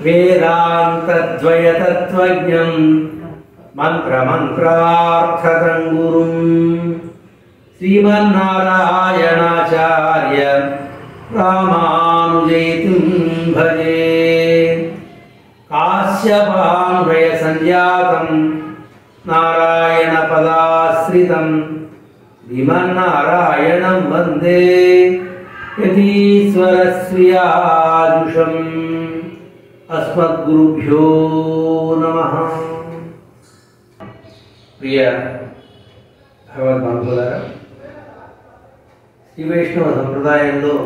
వేదాంతద్వయతత్వజ్ఞం మంత్రమంత్రార్థతం గురుం శ్రీమన్నారాయణాచార్య రామానుజైతుం భజే కాశ్యపాన్వయ సంజాతం నారాయణ పదాశ్రితం శ్రీమన్నారాయణం వందే యతీశ్వరస్యాజుషం అస్మద్గురుభ్యో నమ ప్రియ భగవద్బంధువులారా శ్రీ వైష్ణవ సంప్రదాయంలో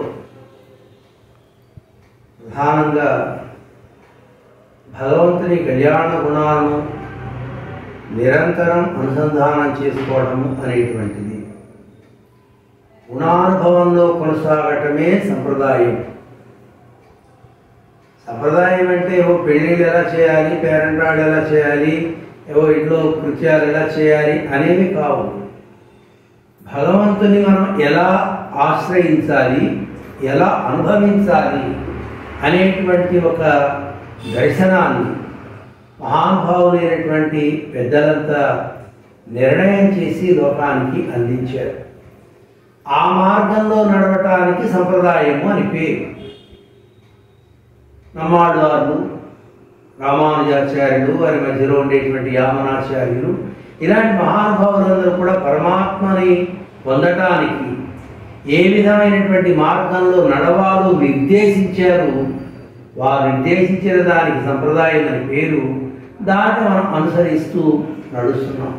ప్రధానంగా భగవంతుని కళ్యాణ గుణాలను నిరంతరం అనుసంధానం చేసుకోవడము అనేటువంటిది గుణానుభవంలో కొనసాగటమే సంప్రదాయం సంప్రదాయం అంటే ఏవో పెళ్ళిళ్ళు ఎలా చేయాలి పేరెంటాడు ఎలా చేయాలి ఏవో ఇంట్లో కృత్యాలు ఎలా చేయాలి అనేవి కావు భగవంతుని మనం ఎలా ఆశ్రయించాలి ఎలా అనుభవించాలి అనేటువంటి ఒక దర్శనాన్ని మహానుభావులైనటువంటి పెద్దలంతా నిర్ణయం చేసి లోకానికి అందించారు ఆ మార్గంలో నడవటానికి సంప్రదాయము అని పేరు నమ్మాళ్ళవారు రామానుజాచార్యులు వారి మధ్యలో ఉండేటువంటి యామనాచార్యులు ఇలాంటి మహానుభావులందరూ కూడా పరమాత్మని పొందటానికి ఏ విధమైనటువంటి మార్గంలో నడవాలో నిర్దేశించారు వారు నిర్దేశించిన దానికి సంప్రదాయం అని పేరు దాన్ని మనం అనుసరిస్తూ నడుస్తున్నాం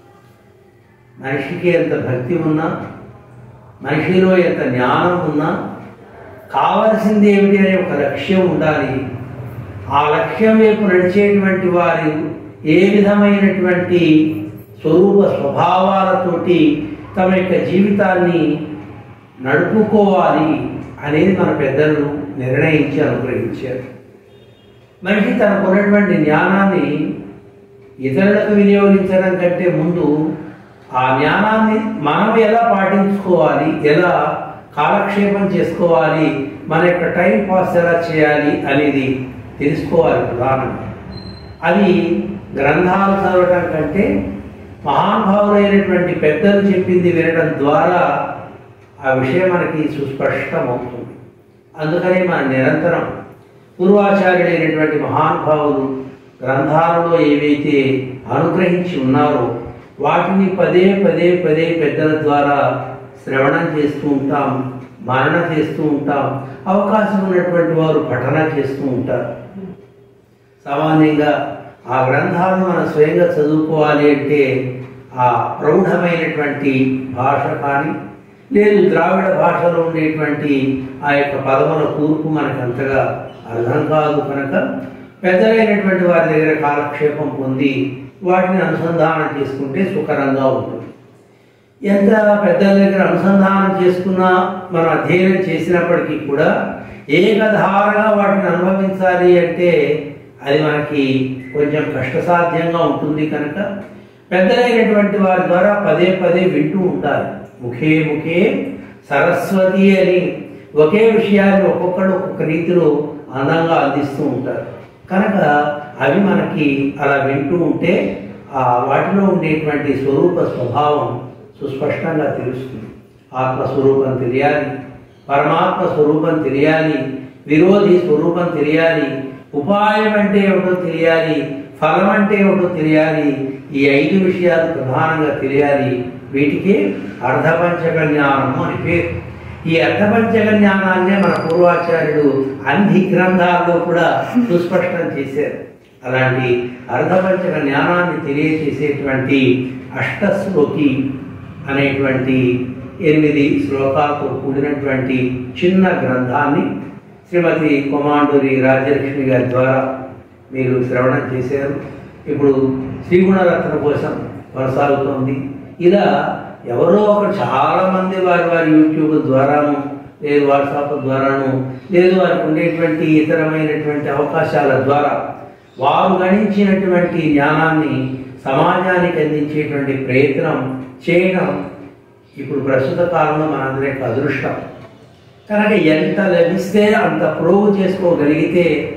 మనిషికి ఎంత భక్తి ఉన్నా మనిషిలో ఎంత జ్ఞానం ఉన్నా కావలసింది ఏమిటి అనే ఒక లక్ష్యం ఉండాలి ఆ లక్ష్యం వైపు నడిచేటువంటి వారు ఏ విధమైనటువంటి స్వరూప స్వభావాలతోటి తమ యొక్క జీవితాన్ని నడుపుకోవాలి అనేది మన పెద్దలు నిర్ణయించి అనుగ్రహించారు మనిషి తనకున్నటువంటి జ్ఞానాన్ని ఇతరులకు వినియోగించడం కంటే ముందు ఆ జ్ఞానాన్ని మనం ఎలా పాటించుకోవాలి ఎలా కాలక్షేపం చేసుకోవాలి మన యొక్క టైం పాస్ ఎలా చేయాలి అనేది తెలుసుకోవాలి ప్రధానంగా అది గ్రంథాలు చదవటం కంటే మహానుభావులైనటువంటి పెద్దలు చెప్పింది వినడం ద్వారా ఆ విషయం మనకి సుస్పష్టమవుతుంది అందుకనే మన నిరంతరం పూర్వాచార్యులైనటువంటి మహానుభావులు గ్రంథాలలో ఏవైతే అనుగ్రహించి ఉన్నారో వాటిని పదే పదే పదే పెద్దల ద్వారా శ్రవణం చేస్తూ ఉంటాం మరణ చేస్తూ ఉంటాం అవకాశం ఉన్నటువంటి వారు పఠన చేస్తూ ఉంటారు సామాన్యంగా ఆ గ్రంథాలను మనం స్వయంగా చదువుకోవాలి అంటే ఆ ప్రౌఢమైనటువంటి భాష కానీ లేదు ద్రావిడ భాషలో ఉండేటువంటి ఆ యొక్క పదముల కూర్పు మనకు అంతగా అర్థం కాదు కనుక పెద్దలైనటువంటి వారి దగ్గర కాలక్షేపం పొంది వాటిని అనుసంధానం చేసుకుంటే సుకరంగా ఉంటుంది ఎంత పెద్దల దగ్గర అనుసంధానం చేసుకున్నా మనం అధ్యయనం చేసినప్పటికీ కూడా ఏకధారగా వాటిని అనుభవించాలి అంటే అది మనకి కొంచెం కష్టసాధ్యంగా ఉంటుంది కనుక పెద్దలైనటువంటి వారి ద్వారా పదే పదే వింటూ ఉంటారు ముఖే ముఖే సరస్వతి అని ఒకే విషయాన్ని ఒక్కొక్కడు ఒక్కొక్క రీతిలో అందంగా అందిస్తూ ఉంటారు కనుక అవి మనకి అలా వింటూ ఉంటే ఆ వాటిలో ఉండేటువంటి స్వరూప స్వభావం సుస్పష్టంగా తెలుస్తుంది ఆత్మస్వరూపం తెలియాలి పరమాత్మ స్వరూపం తెలియాలి విరోధి స్వరూపం తెలియాలి ఉపాయం అంటే ఏమిటో తెలియాలి ఫలం అంటే ఏమిటో తెలియాలి ఈ ఐదు విషయాలు ప్రధానంగా తెలియాలి వీటికి అర్ధపంచక జ్ఞానము అని పేరు ఈ అర్ధపంచక జ్ఞానాన్నే మన పూర్వాచార్యుడు అన్ని గ్రంథాల్లో కూడా సుస్పష్టం చేశారు అలాంటి అర్ధపంచక జ్ఞానాన్ని తెలియచేసేటువంటి అష్టశ్లోకి అనేటువంటి ఎనిమిది శ్లోకాలతో కూడినటువంటి చిన్న గ్రంథాన్ని శ్రీమతి కొమాండూరి రాజ్యలక్ష్మి గారి ద్వారా మీరు శ్రవణం చేశారు ఇప్పుడు శ్రీగుణరత్న కోసం కొనసాగుతోంది ఇలా ఎవరో ఒకరు చాలా మంది వారి వారి యూట్యూబ్ ద్వారాను లేదు వాట్సాప్ ద్వారాను లేదు వారికి ఉండేటువంటి ఇతరమైనటువంటి అవకాశాల ద్వారా వారు గణించినటువంటి జ్ఞానాన్ని సమాజానికి అందించేటువంటి ప్రయత్నం చేయడం ఇప్పుడు ప్రస్తుత కాలంలో మనందరికి అదృష్టం కనుక ఎంత లభిస్తే అంత ప్రోగు చేసుకోగలిగితే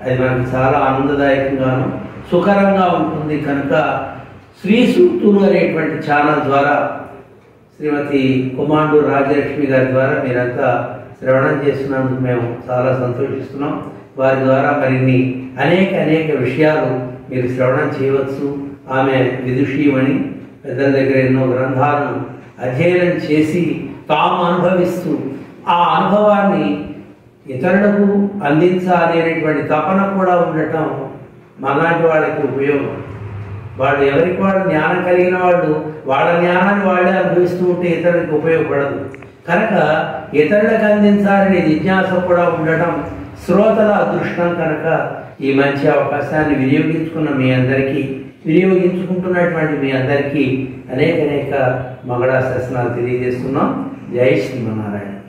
అది మనకు చాలా ఆనందదాయకంగాను సుఖరంగా ఉంటుంది కనుక శ్రీ సూక్తులు అనేటువంటి ఛానల్ ద్వారా శ్రీమతి కుమాండు రాజలక్ష్మి గారి ద్వారా మీరంతా శ్రవణం చేస్తున్నందుకు మేము చాలా సంతోషిస్తున్నాం వారి ద్వారా మరిన్ని అనేక అనేక విషయాలు మీరు శ్రవణం చేయవచ్చు ఆమె విదుషీమణి పెద్దల దగ్గర ఎన్నో గ్రంథాలను అధ్యయనం చేసి తాము అనుభవిస్తూ ఆ అనుభవాన్ని ఇతరులకు అందించాలి అనేటువంటి తపన కూడా ఉండటం మనలాంటి వాళ్ళకి ఉపయోగం వాళ్ళు ఎవరికి వాళ్ళు జ్ఞానం కలిగిన వాళ్ళు వాళ్ళ జ్ఞానాన్ని వాళ్ళే అనుభవిస్తూ ఉంటే ఇతరులకు ఉపయోగపడదు కనుక ఇతరులకు అందించాలనే జిజ్ఞాస కూడా ఉండటం శ్రోతల అదృష్టం కనుక ఈ మంచి అవకాశాన్ని వినియోగించుకున్న మీ అందరికీ వినియోగించుకుంటున్నటువంటి మీ అందరికీ అనేక అనేక మంగళాశాసనాలు తెలియజేస్తున్నాం జై శ్రీమన్నారాయణ